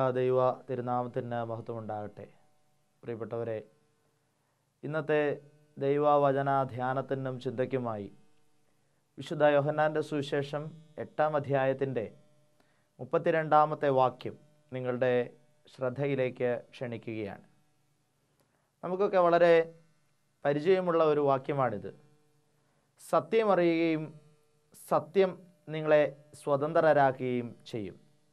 ദൈവ തിരുനാമത്തിന് മഹത്വമുണ്ടാകട്ടെ പ്രിയപ്പെട്ടവരെ ഇന്നത്തെ ദൈവവചന ധ്യാനത്തിനും ചിന്തയ്ക്കുമായി വിശുദ്ധ യോഹന്നാൻ്റെ സുവിശേഷം എട്ടാം അധ്യായത്തിൻ്റെ മുപ്പത്തിരണ്ടാമത്തെ വാക്യം നിങ്ങളുടെ ശ്രദ്ധയിലേക്ക് ക്ഷണിക്കുകയാണ് നമുക്കൊക്കെ വളരെ പരിചയമുള്ള ഒരു വാക്യമാണിത് സത്യം അറിയുകയും സത്യം നിങ്ങളെ സ്വതന്ത്രരാക്കുകയും ചെയ്യും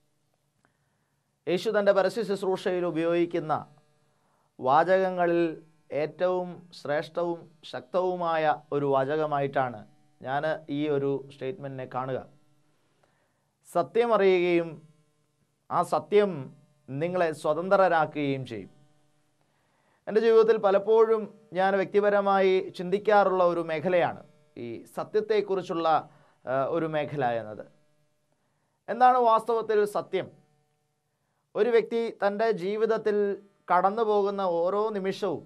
യേശു തൻ്റെ പരസ്യ ശുശ്രൂഷയിൽ ഉപയോഗിക്കുന്ന വാചകങ്ങളിൽ ഏറ്റവും ശ്രേഷ്ഠവും ശക്തവുമായ ഒരു വാചകമായിട്ടാണ് ഞാൻ ഈ ഒരു സ്റ്റേറ്റ്മെൻറ്റിനെ കാണുക സത്യം അറിയുകയും ആ സത്യം നിങ്ങളെ സ്വതന്ത്രരാക്കുകയും ചെയ്യും എൻ്റെ ജീവിതത്തിൽ പലപ്പോഴും ഞാൻ വ്യക്തിപരമായി ചിന്തിക്കാറുള്ള ഒരു മേഖലയാണ് ഈ സത്യത്തെക്കുറിച്ചുള്ള ആ, ഒരു മേഖല എന്നത് എന്താണ് വാസ്തവത്തിൽ സത്യം ഒരു വ്യക്തി തൻ്റെ ജീവിതത്തിൽ കടന്നു പോകുന്ന ഓരോ നിമിഷവും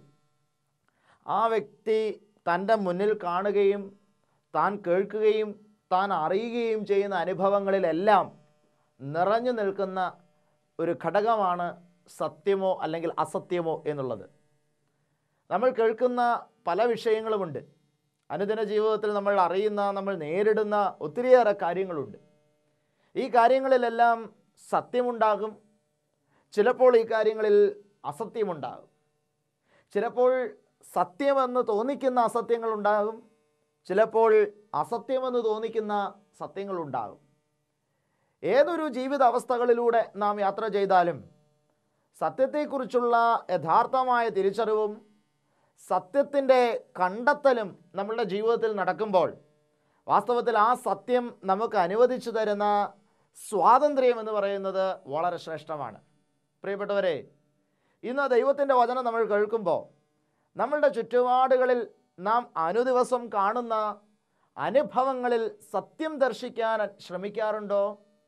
ആ വ്യക്തി തൻ്റെ മുന്നിൽ കാണുകയും താൻ കേൾക്കുകയും താൻ അറിയുകയും ചെയ്യുന്ന അനുഭവങ്ങളിലെല്ലാം നിറഞ്ഞു നിൽക്കുന്ന ഒരു ഘടകമാണ് സത്യമോ അല്ലെങ്കിൽ അസത്യമോ എന്നുള്ളത് നമ്മൾ കേൾക്കുന്ന പല വിഷയങ്ങളുമുണ്ട് അനുദിന ജീവിതത്തിൽ നമ്മൾ അറിയുന്ന നമ്മൾ നേരിടുന്ന ഒത്തിരിയേറെ കാര്യങ്ങളുണ്ട് ഈ കാര്യങ്ങളിലെല്ലാം സത്യമുണ്ടാകും ചിലപ്പോൾ ഈ കാര്യങ്ങളിൽ അസത്യമുണ്ടാകും ചിലപ്പോൾ സത്യമെന്ന് തോന്നിക്കുന്ന അസത്യങ്ങളുണ്ടാകും ചിലപ്പോൾ അസത്യമെന്ന് തോന്നിക്കുന്ന സത്യങ്ങളുണ്ടാകും ഏതൊരു ജീവിത അവസ്ഥകളിലൂടെ നാം യാത്ര ചെയ്താലും സത്യത്തെക്കുറിച്ചുള്ള യഥാർത്ഥമായ തിരിച്ചറിവും സത്യത്തിൻ്റെ കണ്ടെത്തലും നമ്മളുടെ ജീവിതത്തിൽ നടക്കുമ്പോൾ വാസ്തവത്തിൽ ആ സത്യം നമുക്ക് അനുവദിച്ചു തരുന്ന സ്വാതന്ത്ര്യം എന്ന് പറയുന്നത് വളരെ ശ്രേഷ്ഠമാണ് പ്രിയപ്പെട്ടവരെ ഇന്ന് ദൈവത്തിൻ്റെ വചനം നമ്മൾ കേൾക്കുമ്പോൾ നമ്മളുടെ ചുറ്റുപാടുകളിൽ നാം അനുദിവസം കാണുന്ന അനുഭവങ്ങളിൽ സത്യം ദർശിക്കാൻ ശ്രമിക്കാറുണ്ടോ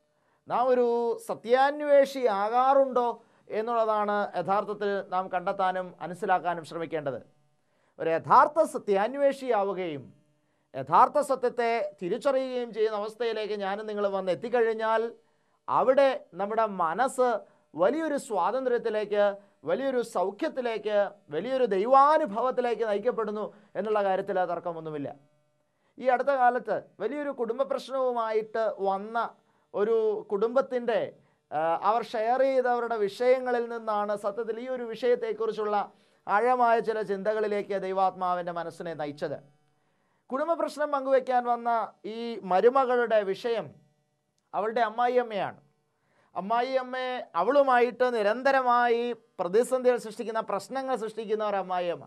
നാം ഒരു സത്യാന്വേഷി ആകാറുണ്ടോ എന്നുള്ളതാണ് യഥാർത്ഥത്തിൽ നാം കണ്ടെത്താനും മനസ്സിലാക്കാനും ശ്രമിക്കേണ്ടത് ഒരു യഥാർത്ഥ സത്യാന്വേഷിയാവുകയും യഥാർത്ഥ സത്യത്തെ തിരിച്ചറിയുകയും ചെയ്യുന്ന അവസ്ഥയിലേക്ക് ഞാനും നിങ്ങൾ വന്ന് എത്തിക്കഴിഞ്ഞാൽ അവിടെ നമ്മുടെ മനസ്സ് വലിയൊരു സ്വാതന്ത്ര്യത്തിലേക്ക് വലിയൊരു സൗഖ്യത്തിലേക്ക് വലിയൊരു ദൈവാനുഭവത്തിലേക്ക് നയിക്കപ്പെടുന്നു എന്നുള്ള കാര്യത്തിൽ തർക്കമൊന്നുമില്ല ഈ അടുത്ത കാലത്ത് വലിയൊരു കുടുംബ പ്രശ്നവുമായിട്ട് വന്ന ഒരു കുടുംബത്തിൻ്റെ ആ, അവർ ഷെയർ ചെയ്തവരുടെ വിഷയങ്ങളിൽ നിന്നാണ് സത്യത്തിൽ ഈ ഒരു വിഷയത്തെക്കുറിച്ചുള്ള ആഴമായ ചില ചിന്തകളിലേക്ക് ദൈവാത്മാവിൻ്റെ മനസ്സിനെ നയിച്ചത് കുടുംബ പ്രശ്നം പങ്കുവെക്കാൻ വന്ന ഈ മരുമകളുടെ വിഷയം അവളുടെ അമ്മായിയമ്മയാണ് അമ്മായിയമ്മയെ അവളുമായിട്ട് നിരന്തരമായി പ്രതിസന്ധികൾ സൃഷ്ടിക്കുന്ന പ്രശ്നങ്ങൾ സൃഷ്ടിക്കുന്ന ഒരു അമ്മായിയമ്മ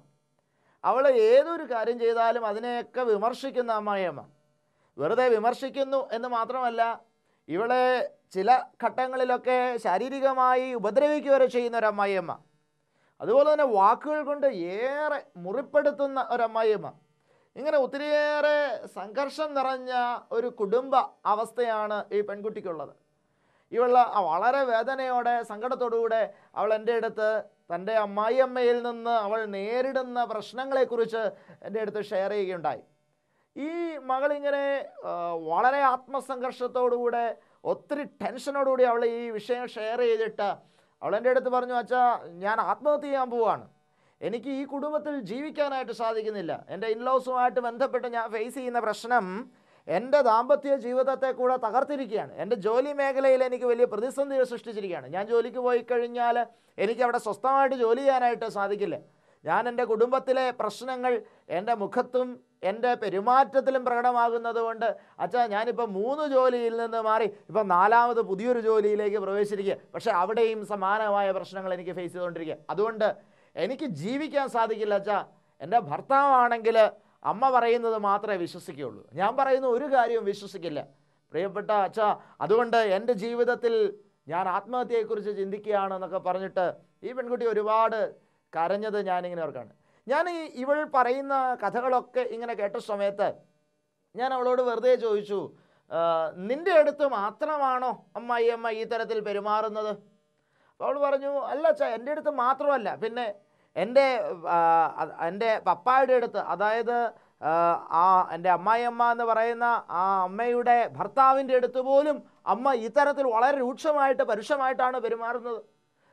അവൾ ഏതൊരു കാര്യം ചെയ്താലും അതിനെയൊക്കെ വിമർശിക്കുന്ന അമ്മായിയമ്മ വെറുതെ വിമർശിക്കുന്നു എന്ന് മാത്രമല്ല ഇവളെ ചില ഘട്ടങ്ങളിലൊക്കെ ശാരീരികമായി ഉപദ്രവിക്കുക വരെ ചെയ്യുന്ന ഒരു അമ്മായിയമ്മ അതുപോലെ തന്നെ വാക്കുകൾ കൊണ്ട് ഏറെ മുറിപ്പെടുത്തുന്ന ഒരു അമ്മായിയമ്മ ഇങ്ങനെ ഒത്തിരിയേറെ സംഘർഷം നിറഞ്ഞ ഒരു കുടുംബ അവസ്ഥയാണ് ഈ പെൺകുട്ടിക്കുള്ളത് ഇവൾ വളരെ വേദനയോടെ സങ്കടത്തോടുകൂടെ അവൾ എൻ്റെ അടുത്ത് തൻ്റെ അമ്മായിയമ്മയിൽ നിന്ന് അവൾ നേരിടുന്ന പ്രശ്നങ്ങളെക്കുറിച്ച് എൻ്റെ അടുത്ത് ഷെയർ ചെയ്യുകയുണ്ടായി ഈ മകളിങ്ങനെ ആ, വളരെ ആത്മസംഘർഷത്തോടുകൂടെ ഒത്തിരി ടെൻഷനോടുകൂടി അവൾ ഈ വിഷയം ഷെയർ ചെയ്തിട്ട് അവൾ എൻ്റെ അടുത്ത് പറഞ്ഞു അച്ഛാ ഞാൻ ആത്മഹത്യ ചെയ്യാൻ പോവാണ് എനിക്ക് ഈ കുടുംബത്തിൽ ജീവിക്കാനായിട്ട് സാധിക്കുന്നില്ല എൻ്റെ ഇൻലോസുമായിട്ട് ബന്ധപ്പെട്ട് ഞാൻ ഫേസ് ചെയ്യുന്ന പ്രശ്നം എൻ്റെ ദാമ്പത്യ ജീവിതത്തെ കൂടെ തകർത്തിരിക്കുകയാണ് എൻ്റെ ജോലി മേഖലയിൽ എനിക്ക് വലിയ പ്രതിസന്ധികൾ സൃഷ്ടിച്ചിരിക്കുകയാണ് ഞാൻ ജോലിക്ക് പോയി കഴിഞ്ഞാൽ എനിക്ക് അവിടെ സ്വസ്ഥമായിട്ട് ജോലി ചെയ്യാനായിട്ട് സാധിക്കില്ല ഞാൻ എൻ്റെ കുടുംബത്തിലെ പ്രശ്നങ്ങൾ എൻ്റെ മുഖത്തും എൻ്റെ പെരുമാറ്റത്തിലും പ്രകടമാകുന്നത് കൊണ്ട് അച്ഛാ ഞാനിപ്പോൾ മൂന്ന് ജോലിയിൽ നിന്ന് മാറി ഇപ്പം നാലാമത് പുതിയൊരു ജോലിയിലേക്ക് പ്രവേശിച്ചിരിക്കുക പക്ഷേ അവിടെയും സമാനമായ പ്രശ്നങ്ങൾ എനിക്ക് ഫേസ് ചെയ്തുകൊണ്ടിരിക്കുക അതുകൊണ്ട് എനിക്ക് ജീവിക്കാൻ സാധിക്കില്ല അച്ഛാ എൻ്റെ ഭർത്താവാണെങ്കിൽ അമ്മ പറയുന്നത് മാത്രമേ വിശ്വസിക്കുകയുള്ളൂ ഞാൻ പറയുന്ന ഒരു കാര്യവും വിശ്വസിക്കില്ല പ്രിയപ്പെട്ട അച്ഛാ അതുകൊണ്ട് എൻ്റെ ജീവിതത്തിൽ ഞാൻ ആത്മഹത്യയെക്കുറിച്ച് ചിന്തിക്കുകയാണെന്നൊക്കെ പറഞ്ഞിട്ട് ഈ പെൺകുട്ടി ഒരുപാട് കരഞ്ഞത് ഞാനിങ്ങനെ ഓർക്കാണ് ഞാൻ ഈ ഇവൾ പറയുന്ന കഥകളൊക്കെ ഇങ്ങനെ കേട്ട സമയത്ത് ഞാൻ അവളോട് വെറുതെ ചോദിച്ചു "ആ, നിന്റെ അടുത്ത് മാത്രമാണോ അമ്മായി അമ്മ ഈ തരത്തിൽ പെരുമാറുന്നത് അപ്പോൾ അവൾ പറഞ്ഞു അല്ല അച്ഛാ എൻ്റെ അടുത്ത് മാത്രമല്ല പിന്നെ എൻ്റെ ആ, അത് എൻ്റെ പപ്പായുടെ അടുത്ത് അതായത് ആ, ആ എൻ്റെ അമ്മായിയമ്മ എന്ന് പറയുന്ന ആ അമ്മയുടെ ഭർത്താവിൻ്റെ അടുത്ത് പോലും അമ്മ ഇത്തരത്തിൽ വളരെ രൂക്ഷമായിട്ട് പരുഷമായിട്ടാണ് പെരുമാറുന്നത്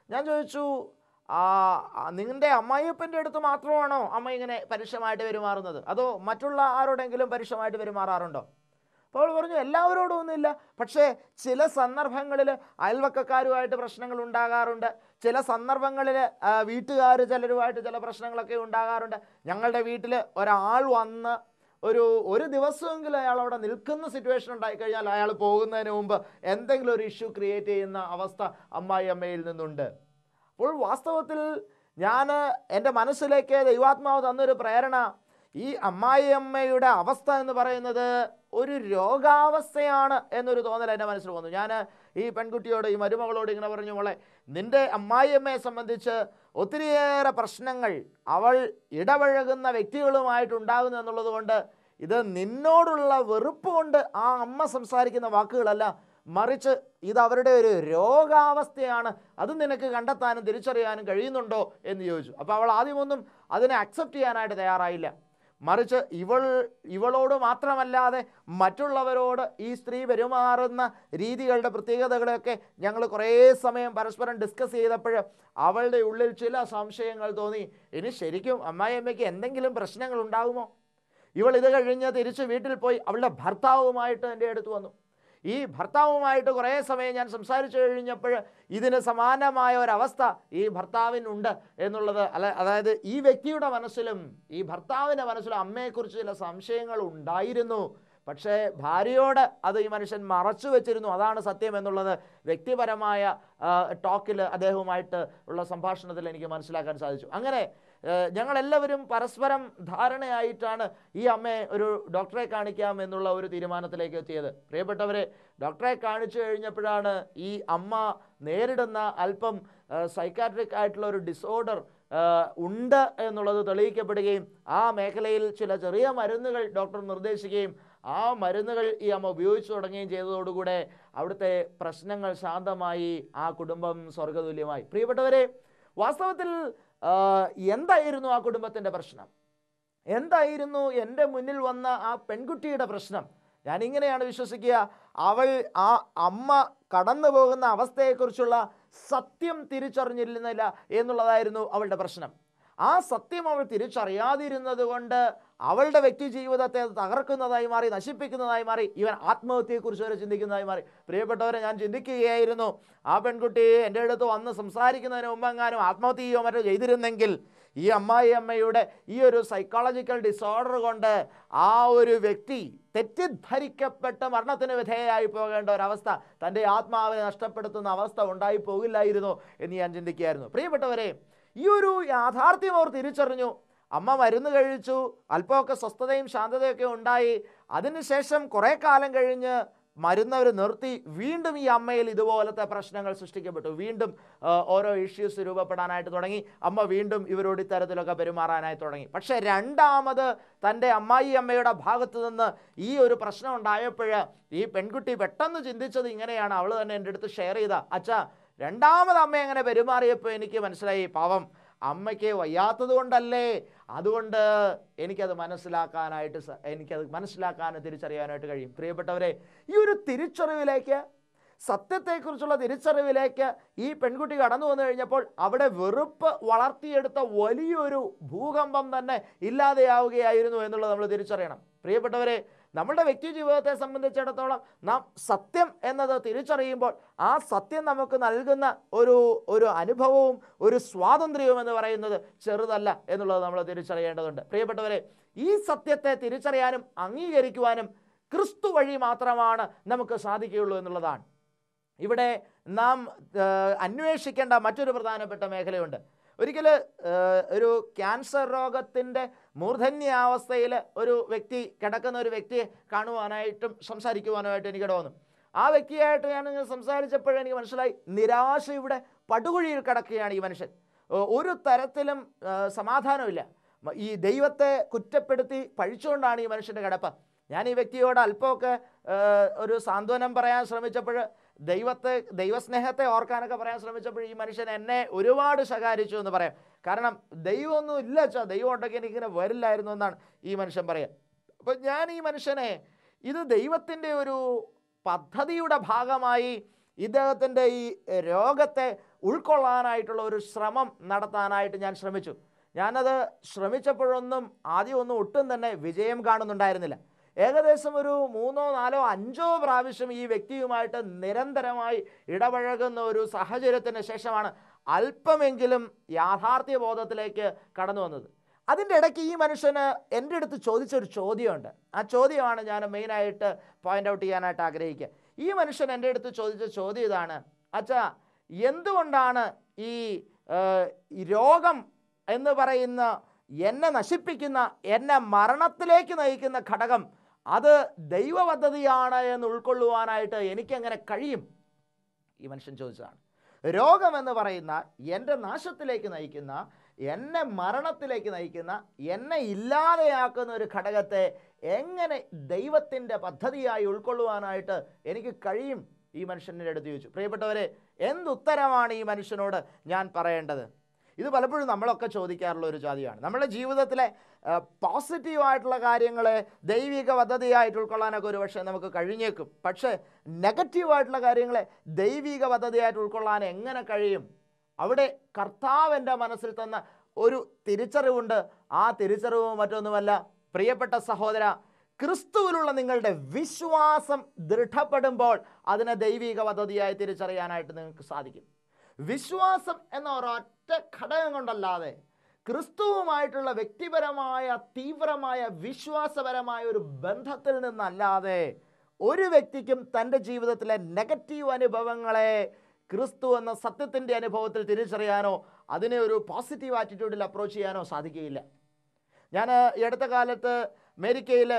ഞാൻ ചോദിച്ചു ആ ആ, നിങ്ങളുടെ അമ്മായിയപ്പൻ്റെ അടുത്ത് മാത്രമാണോ അമ്മ ഇങ്ങനെ പരുഷമായിട്ട് പെരുമാറുന്നത് അതോ മറ്റുള്ള ആരോടെങ്കിലും പരുഷമായിട്ട് പെരുമാറാറുണ്ടോ അപ്പോൾ അവൾ പറഞ്ഞു എല്ലാവരോടും ഒന്നുമില്ല പക്ഷേ ചില സന്ദർഭങ്ങളിൽ അയൽവക്കക്കാരുമായിട്ട് പ്രശ്നങ്ങൾ ഉണ്ടാകാറുണ്ട് ചില സന്ദർഭങ്ങളിൽ വീട്ടുകാർ ചിലരുമായിട്ട് ചില പ്രശ്നങ്ങളൊക്കെ ഉണ്ടാകാറുണ്ട് ഞങ്ങളുടെ വീട്ടിൽ ഒരാൾ വന്ന് ഒരു ഒരു ദിവസമെങ്കിലും അയാൾ അവിടെ നിൽക്കുന്ന സിറ്റുവേഷൻ ഉണ്ടായിക്കഴിഞ്ഞാൽ അയാൾ പോകുന്നതിന് മുമ്പ് എന്തെങ്കിലും ഒരു ഇഷ്യൂ ക്രിയേറ്റ് ചെയ്യുന്ന അവസ്ഥ അമ്മായി അമ്മയിൽ നിന്നുണ്ട് അപ്പോൾ വാസ്തവത്തിൽ ഞാൻ എൻ്റെ മനസ്സിലേക്ക് ദൈവാത്മാവ് തന്നൊരു പ്രേരണ ഈ അമ്മായിയമ്മയുടെ അവസ്ഥ എന്ന് പറയുന്നത് ഒരു രോഗാവസ്ഥയാണ് എന്നൊരു തോന്നൽ എൻ്റെ മനസ്സിൽ വന്നു ഞാൻ ഈ പെൺകുട്ടിയോട് ഈ മരുമകളോട് ഇങ്ങനെ പറഞ്ഞു മോളെ നിൻ്റെ അമ്മായിയമ്മയെ സംബന്ധിച്ച് ഒത്തിരിയേറെ പ്രശ്നങ്ങൾ അവൾ ഇടപഴകുന്ന വ്യക്തികളുമായിട്ട് ഉണ്ടാകുന്നു എന്നുള്ളത് കൊണ്ട് ഇത് നിന്നോടുള്ള വെറുപ്പ് കൊണ്ട് ആ അമ്മ സംസാരിക്കുന്ന വാക്കുകളല്ല മറിച്ച് ഇത് അവരുടെ ഒരു രോഗാവസ്ഥയാണ് അത് നിനക്ക് കണ്ടെത്താനും തിരിച്ചറിയാനും കഴിയുന്നുണ്ടോ എന്ന് ചോദിച്ചു അപ്പോൾ അവൾ ആദ്യമൊന്നും അതിനെ അക്സെപ്റ്റ് ചെയ്യാനായിട്ട് തയ്യാറായില്ല മറിച്ച് ഇവൾ ഇവളോട് മാത്രമല്ലാതെ മറ്റുള്ളവരോട് ഈ സ്ത്രീ പെരുമാറുന്ന രീതികളുടെ പ്രത്യേകതകളെയൊക്കെ ഞങ്ങൾ കുറേ സമയം പരസ്പരം ഡിസ്കസ് ചെയ്തപ്പോൾ അവളുടെ ഉള്ളിൽ ചില സംശയങ്ങൾ തോന്നി ഇനി ശരിക്കും അമ്മായിയമ്മയ്ക്ക് എന്തെങ്കിലും പ്രശ്നങ്ങൾ ഉണ്ടാകുമോ ഇവൾ ഇത് കഴിഞ്ഞ് തിരിച്ച് വീട്ടിൽ പോയി അവളുടെ ഭർത്താവുമായിട്ട് എൻ്റെ അടുത്ത് വന്നു ഈ ഭർത്താവുമായിട്ട് കുറേ സമയം ഞാൻ സംസാരിച്ചു കഴിഞ്ഞപ്പോൾ ഇതിന് സമാനമായ ഒരവസ്ഥ ഈ ഭർത്താവിനുണ്ട് എന്നുള്ളത് അല്ല അതായത് ഈ വ്യക്തിയുടെ മനസ്സിലും ഈ ഭർത്താവിൻ്റെ മനസ്സിലും അമ്മയെക്കുറിച്ച് ചില സംശയങ്ങൾ ഉണ്ടായിരുന്നു പക്ഷേ ഭാര്യയോട് അത് ഈ മനുഷ്യൻ മറച്ചു വെച്ചിരുന്നു അതാണ് സത്യം എന്നുള്ളത് വ്യക്തിപരമായ ടോക്കിൽ അദ്ദേഹവുമായിട്ട് ഉള്ള സംഭാഷണത്തിൽ എനിക്ക് മനസ്സിലാക്കാൻ സാധിച്ചു അങ്ങനെ ഏഹ്, ഞങ്ങളെല്ലാവരും പരസ്പരം ധാരണയായിട്ടാണ് ഈ അമ്മയെ ഒരു ഡോക്ടറെ കാണിക്കാം എന്നുള്ള ഒരു തീരുമാനത്തിലേക്ക് എത്തിയത് പ്രിയപ്പെട്ടവരെ ഡോക്ടറെ കാണിച്ചു കഴിഞ്ഞപ്പോഴാണ് ഈ അമ്മ നേരിടുന്ന അല്പം സൈക്കാട്രിക് ആയിട്ടുള്ള ഒരു ഡിസോർഡർ ഉണ്ട് എന്നുള്ളത് തെളിയിക്കപ്പെടുകയും ആ മേഖലയിൽ ചില ചെറിയ മരുന്നുകൾ ഡോക്ടർ നിർദ്ദേശിക്കുകയും ആ മരുന്നുകൾ ഈ അമ്മ ഉപയോഗിച്ചു തുടങ്ങുകയും ചെയ്തതോടുകൂടെ അവിടുത്തെ പ്രശ്നങ്ങൾ ശാന്തമായി ആ കുടുംബം സ്വർഗതുല്യമായി പ്രിയപ്പെട്ടവരെ വാസ്തവത്തിൽ ആ, എന്തായിരുന്നു ആ കുടുംബത്തിൻ്റെ പ്രശ്നം എന്തായിരുന്നു എൻ്റെ മുന്നിൽ വന്ന ആ പെൺകുട്ടിയുടെ പ്രശ്നം ഞാൻ ഇങ്ങനെയാണ് വിശ്വസിക്കുക അവൾ ആ അമ്മ കടന്നു പോകുന്ന അവസ്ഥയെക്കുറിച്ചുള്ള സത്യം തിരിച്ചറിഞ്ഞിരുന്നില്ല എന്നുള്ളതായിരുന്നു അവളുടെ പ്രശ്നം ആ സത്യം അവൾ തിരിച്ചറിയാതിരുന്നത് കൊണ്ട് അവളുടെ വ്യക്തി ജീവിതത്തെ അത് തകർക്കുന്നതായി മാറി നശിപ്പിക്കുന്നതായി മാറി ഇവൻ ആത്മഹത്യയെക്കുറിച്ച് വരെ ചിന്തിക്കുന്നതായി മാറി പ്രിയപ്പെട്ടവരെ ഞാൻ ചിന്തിക്കുകയായിരുന്നു ആ പെൺകുട്ടി എൻ്റെ അടുത്ത് വന്ന് സംസാരിക്കുന്നതിന് മുമ്പെങ്ങാനും ആത്മഹത്യ ചെയ്യുകയോ മറ്റോ ചെയ്തിരുന്നെങ്കിൽ ഈ അമ്മായി അമ്മയുടെ ഈ ഒരു സൈക്കോളജിക്കൽ ഡിസോർഡർ കൊണ്ട് ആ ഒരു വ്യക്തി തെറ്റിദ്ധരിക്കപ്പെട്ട് മരണത്തിന് വിധേയമായി പോകേണ്ട ഒരവസ്ഥ തൻ്റെ ആത്മാവിനെ നഷ്ടപ്പെടുത്തുന്ന അവസ്ഥ ഉണ്ടായി പോകില്ലായിരുന്നോ എന്ന് ഞാൻ ചിന്തിക്കുകയായിരുന്നു പ്രിയപ്പെട്ടവരെ ഈ ഒരു യാഥാർത്ഥ്യം അവർ തിരിച്ചറിഞ്ഞു അമ്മ മരുന്ന് കഴിച്ചു അല്പമൊക്കെ സ്വസ്ഥതയും ശാന്തതയൊക്കെ ഉണ്ടായി അതിനുശേഷം കുറേ കാലം കഴിഞ്ഞ് മരുന്ന് അവർ നിർത്തി വീണ്ടും ഈ അമ്മയിൽ ഇതുപോലത്തെ പ്രശ്നങ്ങൾ സൃഷ്ടിക്കപ്പെട്ടു വീണ്ടും ആ, ഓരോ ഇഷ്യൂസ് രൂപപ്പെടാനായിട്ട് തുടങ്ങി അമ്മ വീണ്ടും ഇവരോട് ഇത്തരത്തിലൊക്കെ പെരുമാറാനായി തുടങ്ങി പക്ഷേ രണ്ടാമത് തൻ്റെ അമ്മായി അമ്മയുടെ ഭാഗത്ത് നിന്ന് ഈ ഒരു പ്രശ്നം ഉണ്ടായപ്പോൾ ഈ പെൺകുട്ടി പെട്ടെന്ന് ചിന്തിച്ചത് ഇങ്ങനെയാണ് അവൾ തന്നെ എൻ്റെ അടുത്ത് ഷെയർ ചെയ്ത അച്ഛാ രണ്ടാമത് അമ്മ എങ്ങനെ പെരുമാറിയപ്പോൾ എനിക്ക് മനസ്സിലായി പാവം അമ്മയ്ക്ക് വയ്യാത്തത് കൊണ്ടല്ലേ അതുകൊണ്ട് എനിക്കത് മനസ്സിലാക്കാനായിട്ട് സ- എനിക്കത് മനസ്സിലാക്കാനും തിരിച്ചറിയാനായിട്ട് കഴിയും പ്രിയപ്പെട്ടവരെ ഈ ഒരു തിരിച്ചറിവിലേക്ക് സത്യത്തെക്കുറിച്ചുള്ള തിരിച്ചറിവിലേക്ക് ഈ പെൺകുട്ടി കടന്നു വന്നു കഴിഞ്ഞപ്പോൾ അവിടെ വെറുപ്പ് വളർത്തിയെടുത്ത വലിയൊരു ഭൂകമ്പം തന്നെ ഇല്ലാതെയാവുകയായിരുന്നു എന്നുള്ളത് നമ്മൾ തിരിച്ചറിയണം പ്രിയപ്പെട്ടവരെ നമ്മുടെ വ്യക്തി ജീവിതത്തെ സംബന്ധിച്ചിടത്തോളം നാം സത്യം എന്നത് തിരിച്ചറിയുമ്പോൾ ആ സത്യം നമുക്ക് നൽകുന്ന ഒരു ഒരു അനുഭവവും ഒരു സ്വാതന്ത്ര്യവും എന്ന് പറയുന്നത് ചെറുതല്ല എന്നുള്ളത് നമ്മൾ തിരിച്ചറിയേണ്ടതുണ്ട് പ്രിയപ്പെട്ടവരെ ഈ സത്യത്തെ തിരിച്ചറിയാനും അംഗീകരിക്കുവാനും ക്രിസ്തു വഴി മാത്രമാണ് നമുക്ക് സാധിക്കുകയുള്ളൂ എന്നുള്ളതാണ് ഇവിടെ നാം ആ, അന്വേഷിക്കേണ്ട മറ്റൊരു പ്രധാനപ്പെട്ട മേഖലയുണ്ട് ഒരിക്കൽ ഒരു ക്യാൻസർ രോഗത്തിൻ്റെ മൂർധന്യാവസ്ഥയിൽ ഒരു വ്യക്തി കിടക്കുന്ന ഒരു വ്യക്തിയെ കാണുവാനായിട്ടും സംസാരിക്കുവാനായിട്ട് എനിക്കിട വന്നു ആ വ്യക്തിയായിട്ട് ഞാൻ ഇങ്ങനെ സംസാരിച്ചപ്പോഴേ എനിക്ക് മനസ്സിലായി നിരാശയുടെ പടുകുഴിയിൽ കിടക്കുകയാണ് ഈ മനുഷ്യൻ ഏ, ഒരു തരത്തിലും ആ, സമാധാനമില്ല മ- ഈ ദൈവത്തെ കുറ്റപ്പെടുത്തി പഴിച്ചുകൊണ്ടാണ് ഈ മനുഷ്യൻ്റെ കിടപ്പ് ഞാൻ ഈ വ്യക്തിയോട് അല്പമൊക്കെ ആ, ഒരു സാന്ത്വനം പറയാൻ ശ്രമിച്ചപ്പോൾ ദൈവത്തെ ദൈവസ്നേഹത്തെ ഓർക്കാനൊക്കെ പറയാൻ ശ്രമിച്ചപ്പോൾ ഈ മനുഷ്യൻ എന്നെ ഒരുപാട് ശകാരിച്ചു എന്ന് പറയാം കാരണം ദൈവമൊന്നും ഇല്ല വെച്ചാൽ ദൈവം ഉണ്ടെങ്കിൽ എനിക്കിങ്ങനെ വരില്ലായിരുന്നു എന്നാണ് ഈ മനുഷ്യൻ പറയുക അപ്പോൾ ഞാൻ ഈ മനുഷ്യനെ ഇത് ദൈവത്തിൻ്റെ ഒരു പദ്ധതിയുടെ ഭാഗമായി ഇദ്ദേഹത്തിൻ്റെ ഈ രോഗത്തെ ഉൾക്കൊള്ളാനായിട്ടുള്ള ഒരു ശ്രമം നടത്താനായിട്ട് ഞാൻ ശ്രമിച്ചു ഞാനത് ശ്രമിച്ചപ്പോഴൊന്നും ആദ്യമൊന്നും ഒട്ടും തന്നെ വിജയം കാണുന്നുണ്ടായിരുന്നില്ല ഏകദേശം ഒരു മൂന്നോ നാലോ അഞ്ചോ പ്രാവശ്യം ഈ വ്യക്തിയുമായിട്ട് നിരന്തരമായി ഇടപഴകുന്ന ഒരു സാഹചര്യത്തിന് ശേഷമാണ് അല്പമെങ്കിലും യാഥാർത്ഥ്യ ബോധത്തിലേക്ക് കടന്നു വന്നത് അതിൻ്റെ ഇടയ്ക്ക് ഈ മനുഷ്യന് എൻ്റെ അടുത്ത് ചോദിച്ചൊരു ചോദ്യമുണ്ട് ആ ചോദ്യമാണ് ഞാൻ മെയിനായിട്ട് പോയിന്റ് ഔട്ട് ചെയ്യാനായിട്ട് ആഗ്രഹിക്കുക ഈ മനുഷ്യൻ എൻ്റെ അടുത്ത് ചോദിച്ച ചോദ്യം ഇതാണ് അച്ഛാ എന്തുകൊണ്ടാണ് ഈ ഏഹ്, ഈ രോഗം എന്ന് പറയുന്ന എന്നെ നശിപ്പിക്കുന്ന എന്നെ മരണത്തിലേക്ക് നയിക്കുന്ന ഘടകം അത് ദൈവ പദ്ധതിയാണ് എന്ന് ഉൾക്കൊള്ളുവാനായിട്ട് എനിക്കെങ്ങനെ കഴിയും ഈ മനുഷ്യൻ ചോദിച്ചതാണ് രോഗം എന്ന് പറയുന്ന എൻ്റെ നാശത്തിലേക്ക് നയിക്കുന്ന എന്നെ മരണത്തിലേക്ക് നയിക്കുന്ന എന്നെ ഇല്ലാതെയാക്കുന്ന ഒരു ഘടകത്തെ എങ്ങനെ ദൈവത്തിൻ്റെ പദ്ധതിയായി ഉൾക്കൊള്ളുവാനായിട്ട് എനിക്ക് കഴിയും ഈ മനുഷ്യൻ്റെ അടുത്ത് ചോദിച്ചു പ്രിയപ്പെട്ടവരെ എന്തുത്തരമാണ് ഈ മനുഷ്യനോട് ഞാൻ പറയേണ്ടത് ഇത് പലപ്പോഴും നമ്മളൊക്കെ ചോദിക്കാറുള്ള ഒരു ചോദ്യമാണ് നമ്മുടെ ജീവിതത്തിലെ പോസിറ്റീവായിട്ടുള്ള കാര്യങ്ങളെ ദൈവിക പദ്ധതിയായിട്ട് ഉൾക്കൊള്ളാനൊക്കെ ഒരു പക്ഷേ നമുക്ക് കഴിഞ്ഞേക്കും പക്ഷേ നെഗറ്റീവായിട്ടുള്ള കാര്യങ്ങളെ ദൈവിക പദ്ധതിയായിട്ട് ഉൾക്കൊള്ളാൻ എങ്ങനെ കഴിയും അവിടെ കർത്താവ് എൻ്റെ മനസ്സിൽ തന്ന ഒരു തിരിച്ചറിവുണ്ട് ആ തിരിച്ചറിവ് മറ്റൊന്നുമല്ല പ്രിയപ്പെട്ട സഹോദര ക്രിസ്തുവിലുള്ള നിങ്ങളുടെ വിശ്വാസം ദൃഢപ്പെടുമ്പോൾ അതിനെ ദൈവിക പദ്ധതിയായി തിരിച്ചറിയാനായിട്ട് നിങ്ങൾക്ക് സാധിക്കും വിശ്വാസം എന്ന ഒരൊറ്റ ഘടകം കൊണ്ടല്ലാതെ ക്രിസ്തുവുമായിട്ടുള്ള വ്യക്തിപരമായ തീവ്രമായ വിശ്വാസപരമായ ഒരു ബന്ധത്തിൽ നിന്നല്ലാതെ ഒരു വ്യക്തിക്കും തൻ്റെ ജീവിതത്തിലെ നെഗറ്റീവ് അനുഭവങ്ങളെ ക്രിസ്തു എന്ന സത്യത്തിൻ്റെ അനുഭവത്തിൽ തിരിച്ചറിയാനോ അതിനെ ഒരു പോസിറ്റീവ് ആറ്റിറ്റ്യൂഡിൽ അപ്രോച്ച് ചെയ്യാനോ സാധിക്കുകയില്ല ഞാൻ ഈ അടുത്ത കാലത്ത് അമേരിക്കയിൽ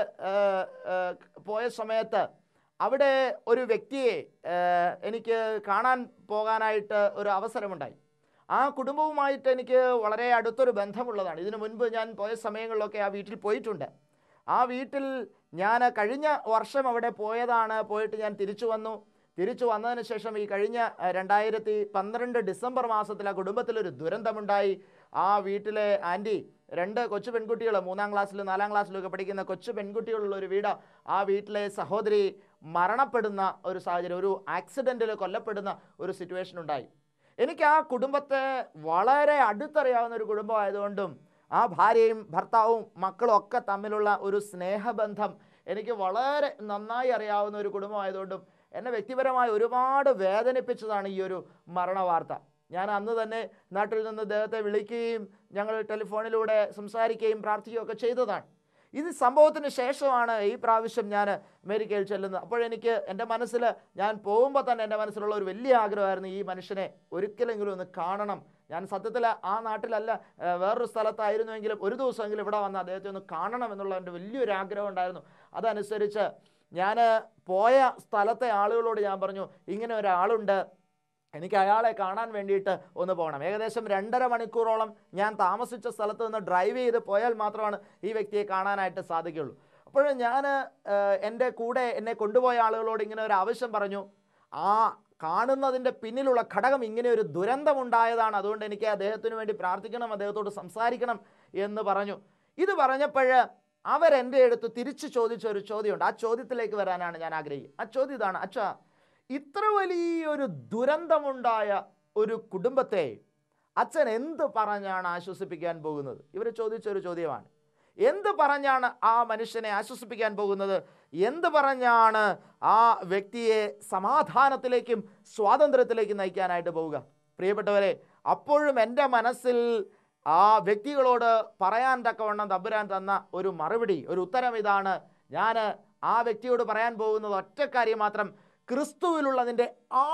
പോയ സമയത്ത് അവിടെ ഒരു വ്യക്തിയെ ആ, എനിക്ക് കാണാൻ പോകാനായിട്ട് ഒരു അവസരമുണ്ടായി ആ കുടുംബവുമായിട്ട് എനിക്ക് വളരെ അടുത്തൊരു ബന്ധമുള്ളതാണ് ഇതിനു മുൻപ് ഞാൻ പോയ സമയങ്ങളിലൊക്കെ ആ വീട്ടിൽ പോയിട്ടുണ്ട് ആ വീട്ടിൽ ഞാൻ കഴിഞ്ഞ വർഷം അവിടെ പോയതാണ് പോയിട്ട് ഞാൻ തിരിച്ചു വന്നു തിരിച്ചു വന്നതിന് ശേഷം ഈ കഴിഞ്ഞ ആ, രണ്ടായിരത്തി പന്ത്രണ്ട് ഡിസംബർ മാസത്തിൽ ആ കുടുംബത്തിലൊരു ദുരന്തമുണ്ടായി ആ വീട്ടിലെ ആൻറ്റി രണ്ട് കൊച്ചു പെൺകുട്ടികൾ മൂന്നാം ക്ലാസ്സിലും നാലാം ക്ലാസ്സിലും ഒക്കെ പഠിക്കുന്ന കൊച്ചു പെൺകുട്ടികളുള്ള ഒരു വീട് ആ വീട്ടിലെ സഹോദരി മരണപ്പെടുന്ന ഒരു സാഹചര്യം ഒരു ആക്സിഡൻറ്റിൽ കൊല്ലപ്പെടുന്ന ഒരു സിറ്റുവേഷൻ ഉണ്ടായി എനിക്ക് ആ കുടുംബത്തെ വളരെ അടുത്തറിയാവുന്ന ഒരു കുടുംബമായതുകൊണ്ടും ആ ഭാര്യയും ഭർത്താവും മക്കളും ഒക്കെ തമ്മിലുള്ള ഒരു സ്നേഹബന്ധം എനിക്ക് വളരെ നന്നായി അറിയാവുന്ന ഒരു കുടുംബമായതുകൊണ്ടും എന്നെ വ്യക്തിപരമായി ഒരുപാട് വേദനിപ്പിച്ചതാണ് ഈ ഒരു മരണവാർത്ത ഞാൻ അന്ന് തന്നെ നാട്ടിൽ നിന്ന് അദ്ദേഹത്തെ വിളിക്കുകയും ഞങ്ങൾ ടെലിഫോണിലൂടെ സംസാരിക്കുകയും പ്രാർത്ഥിക്കുകയും ഒക്കെ ചെയ്തതാണ് ഇത് സംഭവത്തിന് ശേഷമാണ് ഈ പ്രാവശ്യം ഞാൻ അമേരിക്കയിൽ ചെല്ലുന്നത് അപ്പോഴെനിക്ക് എൻ്റെ മനസ്സിൽ ഞാൻ പോകുമ്പോൾ തന്നെ എൻ്റെ മനസ്സിലുള്ള ഒരു വലിയ ആഗ്രഹമായിരുന്നു ഈ മനുഷ്യനെ ഒരിക്കലെങ്കിലും ഒന്ന് കാണണം ഞാൻ സത്യത്തിൽ ആ നാട്ടിലല്ല ആ, വേറൊരു സ്ഥലത്തായിരുന്നുവെങ്കിലും ഒരു ദിവസമെങ്കിലും ഇവിടെ വന്ന് അദ്ദേഹത്തെ ഒന്ന് കാണണം എന്നുള്ള എൻ്റെ വലിയൊരു ആഗ്രഹം ഉണ്ടായിരുന്നു അതനുസരിച്ച് ഞാൻ പോയ സ്ഥലത്തെ ആളുകളോട് ഞാൻ പറഞ്ഞു ഇങ്ങനെ ഒരാളുണ്ട് എനിക്ക് അയാളെ കാണാൻ വേണ്ടിയിട്ട് ഒന്ന് പോകണം ഏകദേശം രണ്ടര മണിക്കൂറോളം ഞാൻ താമസിച്ച സ്ഥലത്ത് നിന്ന് ഡ്രൈവ് ചെയ്ത് പോയാൽ മാത്രമാണ് ഈ വ്യക്തിയെ കാണാനായിട്ട് സാധിക്കുകയുള്ളൂ അപ്പോൾ ഞാൻ എൻ്റെ കൂടെ എന്നെ കൊണ്ടുപോയ ആളുകളോട് ഇങ്ങനെ ഒരു ആവശ്യം പറഞ്ഞു ആ കാണുന്നതിൻ്റെ പിന്നിലുള്ള ഘടകം ഇങ്ങനെ ഒരു ദുരന്തമുണ്ടായതാണ് അതുകൊണ്ട് എനിക്ക് അദ്ദേഹത്തിന് വേണ്ടി പ്രാർത്ഥിക്കണം അദ്ദേഹത്തോട് സംസാരിക്കണം എന്ന് പറഞ്ഞു ഇത് പറഞ്ഞപ്പോൾ അവരെൻ്റെ അടുത്ത് തിരിച്ചു ചോദിച്ച ഒരു ചോദ്യമുണ്ട് ആ ചോദ്യത്തിലേക്ക് വരാനാണ് ഞാൻ ആഗ്രഹിക്കുക ആ ചോദ്യം ഇതാണ് അച്ഛാ ഇത്ര വലിയൊരു ദുരന്തമുണ്ടായ ഒരു കുടുംബത്തെ അച്ഛൻ എന്ത് പറഞ്ഞാണ് ആശ്വസിപ്പിക്കാൻ പോകുന്നത് ഇവർ ചോദിച്ച ഒരു ചോദ്യമാണ് എന്ത് പറഞ്ഞാണ് ആ മനുഷ്യനെ ആശ്വസിപ്പിക്കാൻ പോകുന്നത് എന്ത് പറഞ്ഞാണ് ആ വ്യക്തിയെ സമാധാനത്തിലേക്കും സ്വാതന്ത്ര്യത്തിലേക്കും നയിക്കാനായിട്ട് പോവുക പ്രിയപ്പെട്ടവരെ അപ്പോഴും എൻ്റെ മനസ്സിൽ ആ വ്യക്തികളോട് പറയാൻ തക്കവണ്ണം തമ്പുരാൻ തന്ന ഒരു മറുപടി ഒരു ഉത്തരം ഇതാണ് ഞാൻ ആ വ്യക്തിയോട് പറയാൻ പോകുന്നത് ഒറ്റ കാര്യം മാത്രം ക്രിസ്തുവിലുള്ളതിൻ്റെ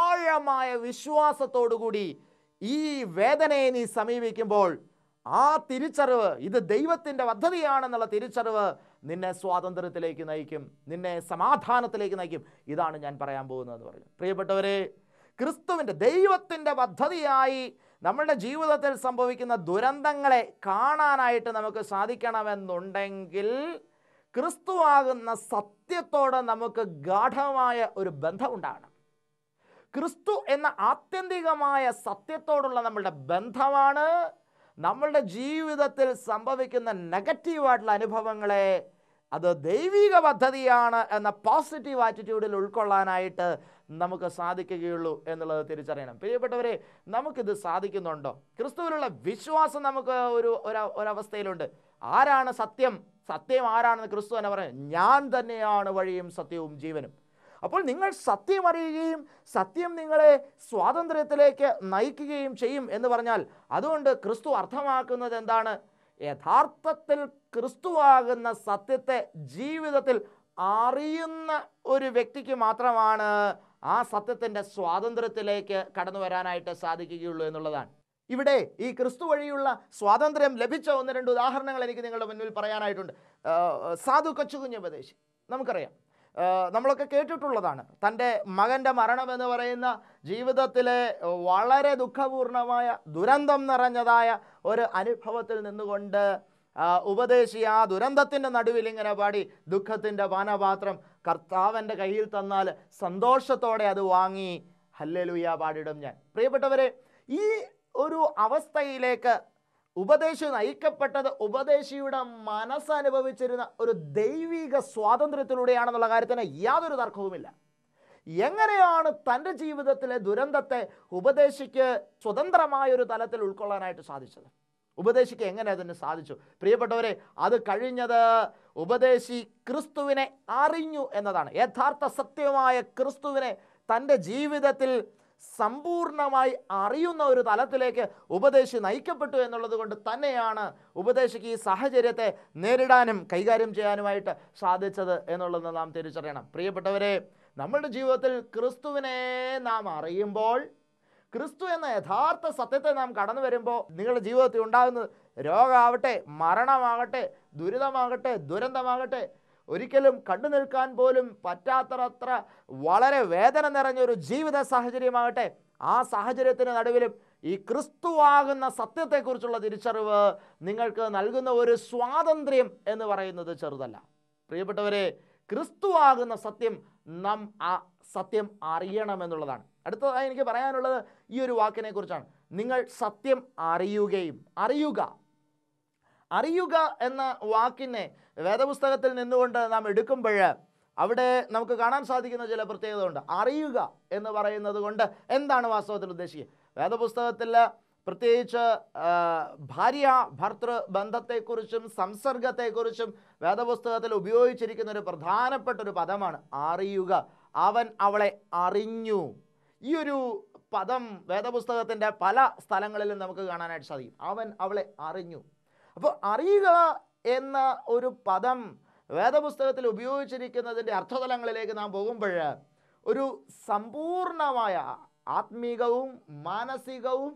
ആഴമായ വിശ്വാസത്തോടുകൂടി ഈ വേദനയെ നീ സമീപിക്കുമ്പോൾ ആ തിരിച്ചറിവ് ഇത് ദൈവത്തിൻ്റെ പദ്ധതിയാണെന്നുള്ള തിരിച്ചറിവ് നിന്നെ സ്വാതന്ത്ര്യത്തിലേക്ക് നയിക്കും നിന്നെ സമാധാനത്തിലേക്ക് നയിക്കും ഇതാണ് ഞാൻ പറയാൻ പോകുന്നതെന്ന് പറഞ്ഞു പ്രിയപ്പെട്ടവരെ ക്രിസ്തുവിൻ്റെ ദൈവത്തിൻ്റെ പദ്ധതിയായി നമ്മളുടെ ജീവിതത്തിൽ സംഭവിക്കുന്ന ദുരന്തങ്ങളെ കാണാനായിട്ട് നമുക്ക് സാധിക്കണമെന്നുണ്ടെങ്കിൽ ക്രിസ്തുവാകുന്ന സത്യത്തോട് നമുക്ക് ഗാഠമായ ഒരു ബന്ധമുണ്ടാകണം ക്രിസ്തു എന്ന ആത്യന്തികമായ സത്യത്തോടുള്ള നമ്മളുടെ ബന്ധമാണ് നമ്മളുടെ ജീവിതത്തിൽ സംഭവിക്കുന്ന നെഗറ്റീവായിട്ടുള്ള അനുഭവങ്ങളെ അത് ദൈവിക പദ്ധതിയാണ് എന്ന പോസിറ്റീവ് ആറ്റിറ്റ്യൂഡിൽ ഉൾക്കൊള്ളാനായിട്ട് നമുക്ക് സാധിക്കുകയുള്ളൂ എന്നുള്ളത് തിരിച്ചറിയണം പ്രിയപ്പെട്ടവരെ നമുക്കിത് സാധിക്കുന്നുണ്ടോ ക്രിസ്തുവിലുള്ള വിശ്വാസം നമുക്ക് ഒരു ഒരു- ഒരവസ്ഥയിലുണ്ട് ആരാണ് സത്യം സത്യം ആരാണെന്ന് ക്രിസ്തു തന്നെ പറയുന്നത് ഞാൻ തന്നെയാണ് വഴിയും സത്യവും ജീവനും അപ്പോൾ നിങ്ങൾ സത്യം അറിയുകയും സത്യം നിങ്ങളെ സ്വാതന്ത്ര്യത്തിലേക്ക് നയിക്കുകയും ചെയ്യും എന്ന് പറഞ്ഞാൽ അതുകൊണ്ട് ക്രിസ്തു അർത്ഥമാക്കുന്നത് എന്താണ് യഥാർത്ഥത്തിൽ ക്രിസ്തുവാകുന്ന സത്യത്തെ ജീവിതത്തിൽ അറിയുന്ന ഒരു വ്യക്തിക്ക് മാത്രമാണ് ആ സത്യത്തിൻ്റെ സ്വാതന്ത്ര്യത്തിലേക്ക് കടന്നു വരാനായിട്ട് സാധിക്കുകയുള്ളൂ എന്നുള്ളതാണ് ഇവിടെ ഈ ക്രിസ്തു വഴിയുള്ള സ്വാതന്ത്ര്യം ലഭിച്ച ഒന്ന് രണ്ട് ഉദാഹരണങ്ങൾ എനിക്ക് നിങ്ങളുടെ മുന്നിൽ പറയാനായിട്ടുണ്ട് ആ, സാധു കൊച്ചുകുഞ്ഞുപദേശി നമുക്കറിയാം ആ, നമ്മളൊക്കെ കേട്ടിട്ടുള്ളതാണ് തൻ്റെ മകൻ്റെ മരണം എന്ന് പറയുന്ന ജീവിതത്തിലെ വളരെ ദുഃഖപൂർണമായ ദുരന്തം നിറഞ്ഞതായ ഒരു അനുഭവത്തിൽ നിന്നുകൊണ്ട് ആ, ഉപദേശി ആ ദുരന്തത്തിൻ്റെ നടുവിൽ ഇങ്ങനെ പാടി ദുഃഖത്തിൻ്റെ പാനപാത്രം കർത്താവിൻ്റെ കയ്യിൽ തന്നാൽ സന്തോഷത്തോടെ അത് വാങ്ങി ഹല്ലേലൂയ പാടിയിടും ഞാൻ പ്രിയപ്പെട്ടവരെ ഈ ഒരു അവസ്ഥയിലേക്ക് ഉപദേശി നയിക്കപ്പെട്ടത് ഉപദേശിയുടെ മനസ്സനുഭവിച്ചിരുന്ന ഒരു ദൈവിക സ്വാതന്ത്ര്യത്തിലൂടെയാണെന്നുള്ള കാര്യത്തിന് യാതൊരു തർക്കവുമില്ല എങ്ങനെയാണ് തൻ്റെ ജീവിതത്തിലെ ദുരന്തത്തെ ഉപദേശിക്ക് സ്വതന്ത്രമായ ഒരു തലത്തിൽ ഉൾക്കൊള്ളാനായിട്ട് സാധിച്ചത് ഉപദേശിക്ക് എങ്ങനെ അതിന് സാധിച്ചു പ്രിയപ്പെട്ടവരെ അത് കഴിഞ്ഞത് ഉപദേശി ക്രിസ്തുവിനെ അറിഞ്ഞു എന്നതാണ് യഥാർത്ഥ സത്യമായ ക്രിസ്തുവിനെ തൻ്റെ ജീവിതത്തിൽ സമ്പൂർണമായി അറിയുന്ന ഒരു തലത്തിലേക്ക് ഉപദേശി നയിക്കപ്പെട്ടു എന്നുള്ളത് കൊണ്ട് തന്നെയാണ് ഉപദേശിക്ക് ഈ സാഹചര്യത്തെ നേരിടാനും കൈകാര്യം ചെയ്യാനുമായിട്ട് സാധിച്ചത് എന്നുള്ളത് നാം തിരിച്ചറിയണം പ്രിയപ്പെട്ടവരെ നമ്മളുടെ ജീവിതത്തിൽ ക്രിസ്തുവിനെ നാം അറിയുമ്പോൾ ക്രിസ്തു എന്ന യഥാർത്ഥ സത്യത്തെ നാം കടന്നു വരുമ്പോൾ നിങ്ങളുടെ ജീവിതത്തിൽ ഉണ്ടാകുന്നത് രോഗമാവട്ടെ മരണമാകട്ടെ ദുരിതമാകട്ടെ ദുരന്തമാകട്ടെ ഒരിക്കലും കണ്ടു നിൽക്കാൻ പോലും പറ്റാത്തത്ര വളരെ വേദന നിറഞ്ഞൊരു ജീവിത സാഹചര്യമാകട്ടെ ആ സാഹചര്യത്തിന് നടുവിലും ഈ ക്രിസ്തുവാകുന്ന സത്യത്തെക്കുറിച്ചുള്ള തിരിച്ചറിവ് നിങ്ങൾക്ക് നൽകുന്ന ഒരു സ്വാതന്ത്ര്യം എന്ന് പറയുന്നത് ചെറുതല്ല പ്രിയപ്പെട്ടവരെ ക്രിസ്തുവാകുന്ന സത്യം നാം ആ സത്യം അറിയണമെന്നുള്ളതാണ് അടുത്തതായി എനിക്ക് പറയാനുള്ളത് ഈ ഒരു വാക്കിനെ കുറിച്ചാണ് നിങ്ങൾ സത്യം അറിയുകയും അറിയുക അറിയുക എന്ന വാക്കിനെ വേദപുസ്തകത്തിൽ നിന്നുകൊണ്ട് നാം എടുക്കുമ്പോൾ അവിടെ നമുക്ക് കാണാൻ സാധിക്കുന്ന ചില പ്രത്യേകത ഉണ്ട് അറിയുക എന്ന് പറയുന്നത് കൊണ്ട് എന്താണ് വാസ്തവത്തിൽ ഉദ്ദേശിക്കുക വേദപുസ്തകത്തിൽ പ്രത്യേകിച്ച് ആ, ഭാര്യ ഭർത്തൃ ബന്ധത്തെക്കുറിച്ചും സംസർഗത്തെക്കുറിച്ചും വേദപുസ്തകത്തിൽ ഉപയോഗിച്ചിരിക്കുന്ന ഒരു പ്രധാനപ്പെട്ട ഒരു പദമാണ് അറിയുക അവൻ അവളെ അറിഞ്ഞു ഈ ഒരു പദം വേദപുസ്തകത്തിൻ്റെ പല സ്ഥലങ്ങളിലും നമുക്ക് കാണാനായിട്ട് സാധിക്കും അവൻ അവളെ അറിഞ്ഞു അപ്പോൾ അറിയുക എന്ന ഒരു പദം വേദപുസ്തകത്തിൽ ഉപയോഗിച്ചിരിക്കുന്നതിൻ്റെ അർത്ഥതലങ്ങളിലേക്ക് നാം പോകുമ്പോൾ ഒരു സമ്പൂർണമായ ആത്മീകവും മാനസികവും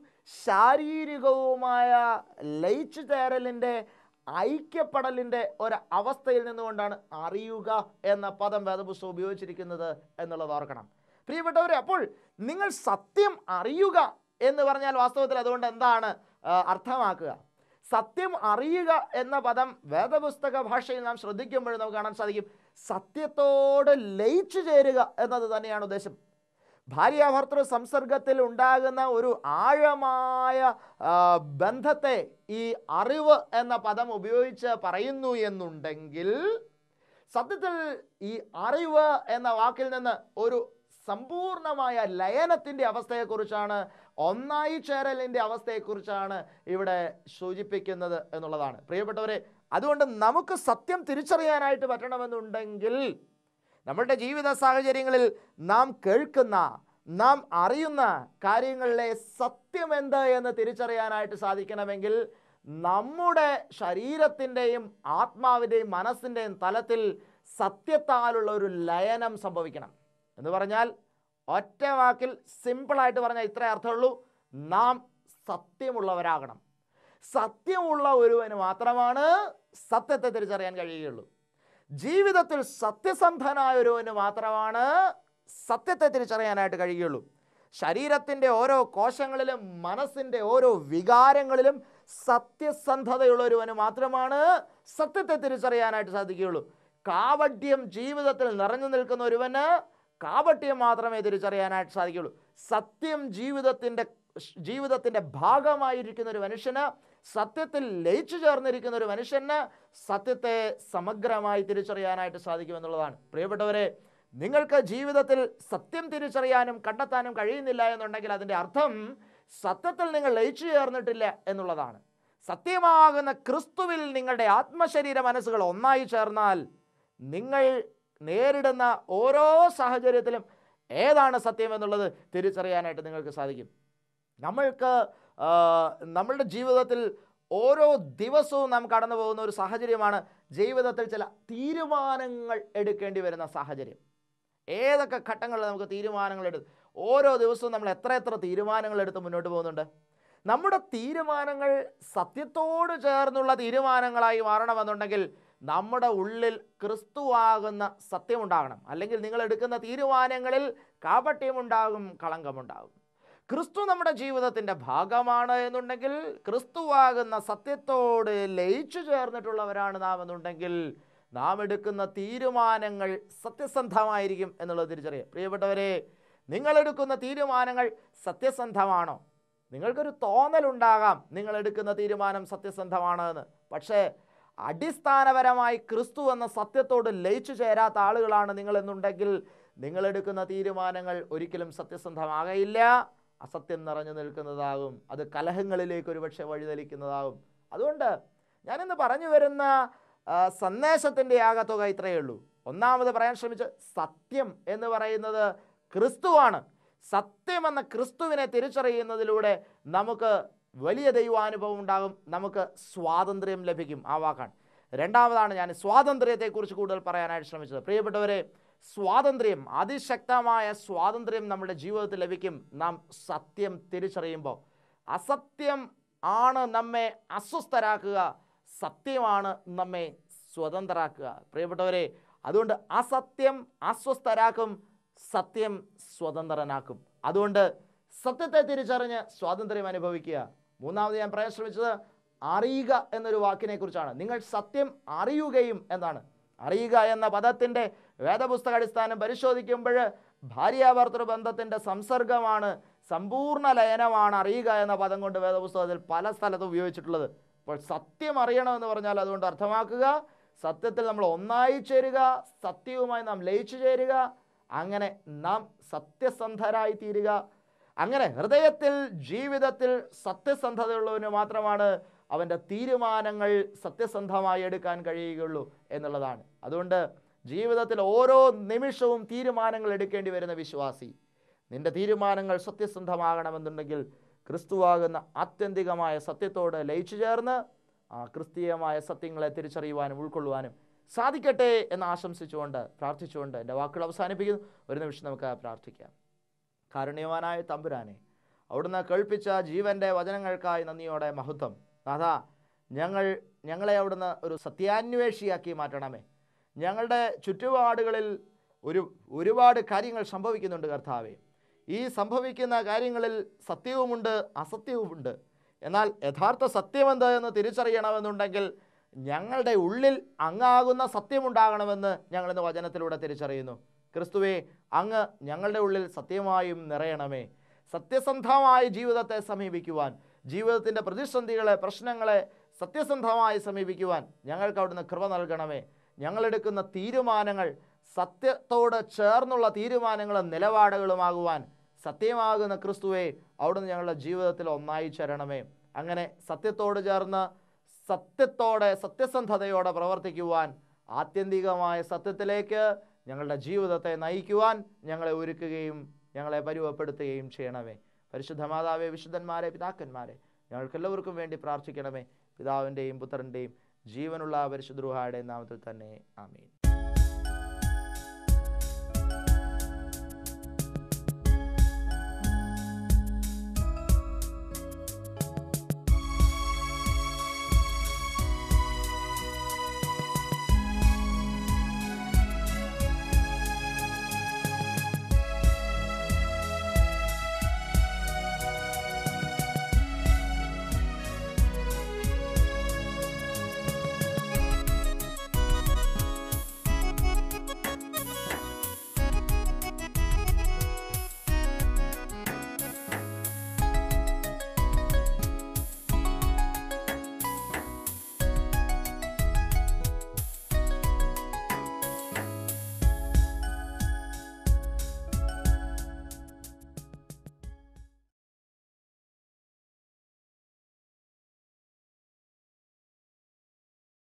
ശാരീരികവുമായ ലയിച്ചു ചേരലിൻ്റെ ഐക്യപ്പെടലിൻ്റെ ഒരു അവസ്ഥയിൽ നിന്നുകൊണ്ടാണ് അറിയുക എന്ന പദം വേദപുസ്തകം ഉപയോഗിച്ചിരിക്കുന്നത് എന്നുള്ളത് ഓർക്കണം പ്രിയപ്പെട്ടവരെ അപ്പോൾ നിങ്ങൾ സത്യം അറിയുക എന്ന് പറഞ്ഞാൽ വാസ്തവത്തിൽ അതുകൊണ്ട് എന്താണ് ആ, അർത്ഥമാക്കുക സത്യം അറിയുക എന്ന പദം വേദപുസ്തക ഭാഷയിൽ നാം ശ്രദ്ധിക്കുമ്പോൾ നമുക്ക് കാണാൻ സാധിക്കും സത്യത്തോട് ലയിച്ചു ചേരുക എന്നത് തന്നെയാണ് ഉദ്ദേശം ഭാര്യ ഭർത്തൃ സംസർഗത്തിൽ ഉണ്ടാകുന്ന ഒരു ആഴമായ ആ, ബന്ധത്തെ ഈ അറിവ് എന്ന പദം ഉപയോഗിച്ച് പറയുന്നു എന്നുണ്ടെങ്കിൽ സത്യത്തിൽ ഈ അറിവ് എന്ന വാക്കിൽ നിന്ന് ഒരു സമ്പൂർണമായ ലയനത്തിൻ്റെ അവസ്ഥയെക്കുറിച്ചാണ് ഒന്നായി ചേരലിൻ്റെ അവസ്ഥയെക്കുറിച്ചാണ് ഇവിടെ സൂചിപ്പിക്കുന്നത് എന്നുള്ളതാണ് പ്രിയപ്പെട്ടവരെ അതുകൊണ്ട് നമുക്ക് സത്യം തിരിച്ചറിയാനായിട്ട് പറ്റണമെന്നുണ്ടെങ്കിൽ നമ്മളുടെ ജീവിത സാഹചര്യങ്ങളിൽ നാം കേൾക്കുന്ന നാം അറിയുന്ന കാര്യങ്ങളിലെ സത്യം എന്ത് എന്ന് തിരിച്ചറിയാനായിട്ട് സാധിക്കണമെങ്കിൽ നമ്മുടെ ശരീരത്തിൻ്റെയും ആത്മാവിൻ്റെയും മനസ്സിൻ്റെയും തലത്തിൽ സത്യത്താലുള്ള ഒരു ലയനം സംഭവിക്കണം എന്ന് പറഞ്ഞാൽ ഒറ്റ വാക്കിൽ സിമ്പിളായിട്ട് പറഞ്ഞാൽ ഇത്രേ അർത്ഥമുള്ളൂ നാം സത്യമുള്ളവരാകണം സത്യമുള്ള ഒരുവന് മാത്രമാണ് സത്യത്തെ തിരിച്ചറിയാൻ കഴിയുകയുള്ളൂ ജീവിതത്തിൽ സത്യസന്ധനായ ഒരുവന് മാത്രമാണ് സത്യത്തെ തിരിച്ചറിയാനായിട്ട് കഴിയുകയുള്ളൂ ശരീരത്തിൻ്റെ ഓരോ കോശങ്ങളിലും മനസ്സിൻ്റെ ഓരോ വികാരങ്ങളിലും സത്യസന്ധതയുള്ള ഒരുവന് മാത്രമാണ് സത്യത്തെ തിരിച്ചറിയാനായിട്ട് സാധിക്കുകയുള്ളൂ കാവട്യം ജീവിതത്തിൽ നിറഞ്ഞു നിൽക്കുന്ന ഒരുവന് കാപട്യം മാത്രമേ തിരിച്ചറിയാനായിട്ട് സാധിക്കുകയുള്ളൂ സത്യം ജീവിതത്തിൻ്റെ ജീവിതത്തിൻ്റെ ഭാഗമായിരിക്കുന്ന ഒരു മനുഷ്യന് സത്യത്തിൽ ലയിച്ചു ചേർന്നിരിക്കുന്ന ഒരു മനുഷ്യന് സത്യത്തെ സമഗ്രമായി തിരിച്ചറിയാനായിട്ട് സാധിക്കുമെന്നുള്ളതാണ് പ്രിയപ്പെട്ടവരെ നിങ്ങൾക്ക് ജീവിതത്തിൽ സത്യം തിരിച്ചറിയാനും കണ്ടെത്താനും കഴിയുന്നില്ല എന്നുണ്ടെങ്കിൽ അതിൻ്റെ അർത്ഥം സത്യത്തിൽ നിങ്ങൾ ലയിച്ചു ചേർന്നിട്ടില്ല എന്നുള്ളതാണ് സത്യമാകുന്ന ക്രിസ്തുവിൽ നിങ്ങളുടെ ആത്മശരീര മനസ്സുകൾ ഒന്നായി ചേർന്നാൽ നിങ്ങൾ നേരിടുന്ന ഓരോ സാഹചര്യത്തിലും ഏതാണ് സത്യം എന്നുള്ളത് തിരിച്ചറിയാനായിട്ട് നിങ്ങൾക്ക് സാധിക്കും നമ്മൾക്ക് ആ, നമ്മളുടെ ജീവിതത്തിൽ ഓരോ ദിവസവും നാം കടന്നു പോകുന്ന ഒരു സാഹചര്യമാണ് ജീവിതത്തിൽ ചില തീരുമാനങ്ങൾ എടുക്കേണ്ടി വരുന്ന സാഹചര്യം ഏതൊക്കെ ഘട്ടങ്ങളിൽ നമുക്ക് തീരുമാനങ്ങൾ എടുത്ത് ഓരോ ദിവസവും നമ്മൾ എത്ര എത്ര തീരുമാനങ്ങൾ എടുത്ത് മുന്നോട്ട് പോകുന്നുണ്ട് നമ്മുടെ തീരുമാനങ്ങൾ സത്യത്തോട് ചേർന്നുള്ള തീരുമാനങ്ങളായി മാറണമെന്നുണ്ടെങ്കിൽ നമ്മുടെ ഉള്ളിൽ ക്രിസ്തുവാകുന്ന സത്യമുണ്ടാകണം അല്ലെങ്കിൽ നിങ്ങൾ എടുക്കുന്ന തീരുമാനങ്ങളിൽ കാപട്യമുണ്ടാകും കളങ്കമുണ്ടാകും ക്രിസ്തു നമ്മുടെ ജീവിതത്തിൻ്റെ ഭാഗമാണ് എന്നുണ്ടെങ്കിൽ ക്രിസ്തുവാകുന്ന സത്യത്തോട് ലയിച്ചു ചേർന്നിട്ടുള്ളവരാണ് നാം എന്നുണ്ടെങ്കിൽ നാം എടുക്കുന്ന തീരുമാനങ്ങൾ സത്യസന്ധമായിരിക്കും എന്നുള്ളത് തിരിച്ചറിയാം പ്രിയപ്പെട്ടവരെ നിങ്ങൾ എടുക്കുന്ന തീരുമാനങ്ങൾ സത്യസന്ധമാണോ നിങ്ങൾക്കൊരു തോന്നലുണ്ടാകാം നിങ്ങൾ എടുക്കുന്ന തീരുമാനം സത്യസന്ധമാണ് എന്ന് പക്ഷേ അടിസ്ഥാനപരമായി ക്രിസ്തു എന്ന സത്യത്തോട് ലയിച്ചു ചേരാത്ത ആളുകളാണ് നിങ്ങളെന്നുണ്ടെങ്കിൽ നിങ്ങൾ എടുക്കുന്ന തീരുമാനങ്ങൾ ഒരിക്കലും സത്യസന്ധമാകയില്ല അസത്യം നിറഞ്ഞു നിൽക്കുന്നതാകും അത് കലഹങ്ങളിലേക്ക് ഒരുപക്ഷെ വഴിതെളിക്കുന്നതാകും അതുകൊണ്ട് ഞാനിന്ന് പറഞ്ഞു വരുന്ന ആ, സന്ദേശത്തിൻ്റെ ആകത്തുക ഇത്രയേ ഉള്ളൂ ഒന്നാമത് പറയാൻ ശ്രമിച്ച സത്യം എന്ന് പറയുന്നത് ക്രിസ്തുവാണ് സത്യം എന്ന ക്രിസ്തുവിനെ തിരിച്ചറിയുന്നതിലൂടെ നമുക്ക് വലിയ ദൈവാനുഭവം ഉണ്ടാകും നമുക്ക് സ്വാതന്ത്ര്യം ലഭിക്കും ആ വാക്കാണ് രണ്ടാമതാണ് ഞാൻ സ്വാതന്ത്ര്യത്തെക്കുറിച്ച് കൂടുതൽ പറയാനായിട്ട് ശ്രമിച്ചത് പ്രിയപ്പെട്ടവരെ സ്വാതന്ത്ര്യം അതിശക്തമായ സ്വാതന്ത്ര്യം നമ്മുടെ ജീവിതത്തിൽ ലഭിക്കും നാം സത്യം തിരിച്ചറിയുമ്പോൾ അസത്യം ആണ് നമ്മെ അസ്വസ്ഥരാക്കുക സത്യമാണ് നമ്മെ സ്വതന്ത്രരാക്കുക പ്രിയപ്പെട്ടവരെ അതുകൊണ്ട് അസത്യം അസ്വസ്ഥരാക്കും സത്യം സ്വതന്ത്രനാക്കും അതുകൊണ്ട് സത്യത്തെ തിരിച്ചറിഞ്ഞ് സ്വാതന്ത്ര്യം അനുഭവിക്കുക മൂന്നാമത് ഞാൻ പറയാൻ ശ്രമിച്ചത് അറിയുക എന്നൊരു വാക്കിനെ കുറിച്ചാണ് നിങ്ങൾ സത്യം അറിയുകയും എന്നാണ് അറിയുക എന്ന പദത്തിൻ്റെ വേദപുസ്തക അടിസ്ഥാനം പരിശോധിക്കുമ്പോൾ ഭാര്യാഭർത്തൃ ബന്ധത്തിൻ്റെ സംസർഗമാണ് സമ്പൂർണ്ണ ലയനമാണ് അറിയുക എന്ന പദം കൊണ്ട് വേദപുസ്തകത്തിൽ പല സ്ഥലത്തും ഉപയോഗിച്ചിട്ടുള്ളത് അപ്പോൾ സത്യം അറിയണമെന്ന് പറഞ്ഞാൽ അതുകൊണ്ട് അർത്ഥമാക്കുക സത്യത്തിൽ നമ്മൾ ഒന്നായി ചേരുക സത്യവുമായി നാം ലയിച്ചു ചേരുക അങ്ങനെ നാം സത്യസന്ധരായി തീരുക അങ്ങനെ ഹൃദയത്തിൽ ജീവിതത്തിൽ സത്യസന്ധതയുള്ളവന് മാത്രമാണ് അവൻ്റെ തീരുമാനങ്ങൾ സത്യസന്ധമായി എടുക്കാൻ കഴിയുകയുള്ളൂ എന്നുള്ളതാണ് അതുകൊണ്ട് ജീവിതത്തിൽ ഓരോ നിമിഷവും തീരുമാനങ്ങൾ എടുക്കേണ്ടി വരുന്ന വിശ്വാസി നിന്റെ തീരുമാനങ്ങൾ സത്യസന്ധമാകണമെന്നുണ്ടെങ്കിൽ ക്രിസ്തുവാകുന്ന ആത്യന്തികമായ സത്യത്തോട് ലയിച്ചു ചേർന്ന് ആ ക്രിസ്തീയമായ സത്യങ്ങളെ തിരിച്ചറിയുവാനും ഉൾക്കൊള്ളുവാനും സാധിക്കട്ടെ എന്ന് ആശംസിച്ചുകൊണ്ട് പ്രാർത്ഥിച്ചുകൊണ്ട് എൻ്റെ വാക്കുകൾ അവസാനിപ്പിക്കുന്നു ഒരു നിമിഷം നമുക്ക് പ്രാർത്ഥിക്കാം കാരുണ്യവാനായ തമ്പുരാനെ അവിടുന്ന് കേൾപ്പിച്ച ജീവൻ്റെ വചനങ്ങൾക്കായി നന്ദിയോടെ മഹത്വം നാഥ ഞങ്ങൾ ഞങ്ങളെ അവിടുന്ന് ഒരു സത്യാന്വേഷിയാക്കി മാറ്റണമേ ഞങ്ങളുടെ ചുറ്റുപാടുകളിൽ ഒരു ഒരുപാട് കാര്യങ്ങൾ സംഭവിക്കുന്നുണ്ട് കർത്താവെ ഈ സംഭവിക്കുന്ന കാര്യങ്ങളിൽ സത്യവുമുണ്ട് അസത്യവുമുണ്ട് എന്നാൽ യഥാർത്ഥ സത്യമെന്ത് എന്ന് തിരിച്ചറിയണമെന്നുണ്ടെങ്കിൽ ഞങ്ങളുടെ ഉള്ളിൽ അങ്ങാകുന്ന സത്യമുണ്ടാകണമെന്ന് ഞങ്ങളിന്ന് വചനത്തിലൂടെ തിരിച്ചറിയുന്നു ക്രിസ്തുവെ അങ്ങ് ഞങ്ങളുടെ ഉള്ളിൽ സത്യമായും നിറയണമേ സത്യസന്ധമായ ജീവിതത്തെ സമീപിക്കുവാൻ ജീവിതത്തിൻ്റെ പ്രതിസന്ധികളെ പ്രശ്നങ്ങളെ സത്യസന്ധമായി സമീപിക്കുവാൻ ഞങ്ങൾക്ക് അവിടുന്ന് കൃപ നൽകണമേ ഞങ്ങളെടുക്കുന്ന തീരുമാനങ്ങൾ സത്യത്തോട് ചേർന്നുള്ള തീരുമാനങ്ങളും നിലപാടുകളുമാകുവാൻ സത്യമാകുന്ന ക്രിസ്തുവെ അവിടുന്ന് ഞങ്ങളുടെ ജീവിതത്തിൽ ഒന്നായി ചേരണമേ അങ്ങനെ സത്യത്തോട് ചേർന്ന് സത്യത്തോടെ സത്യസന്ധതയോടെ പ്രവർത്തിക്കുവാൻ ആത്യന്തികമായ സത്യത്തിലേക്ക് ഞങ്ങളുടെ ജീവിതത്തെ നയിക്കുവാൻ ഞങ്ങളെ ഒരുക്കുകയും ഞങ്ങളെ പരുവപ്പെടുത്തുകയും ചെയ്യണമേ പരിശുദ്ധ മാതാവേ വിശുദ്ധന്മാരെ പിതാക്കന്മാരെ ഞങ്ങൾക്കെല്ലാവർക്കും വേണ്ടി പ്രാർത്ഥിക്കണമേ പിതാവിൻ്റെയും പുത്രൻ്റെയും ജീവനുള്ള പരിശുദ്രൂഹായുടെയും നാമത്തിൽ തന്നെ ആമീൻ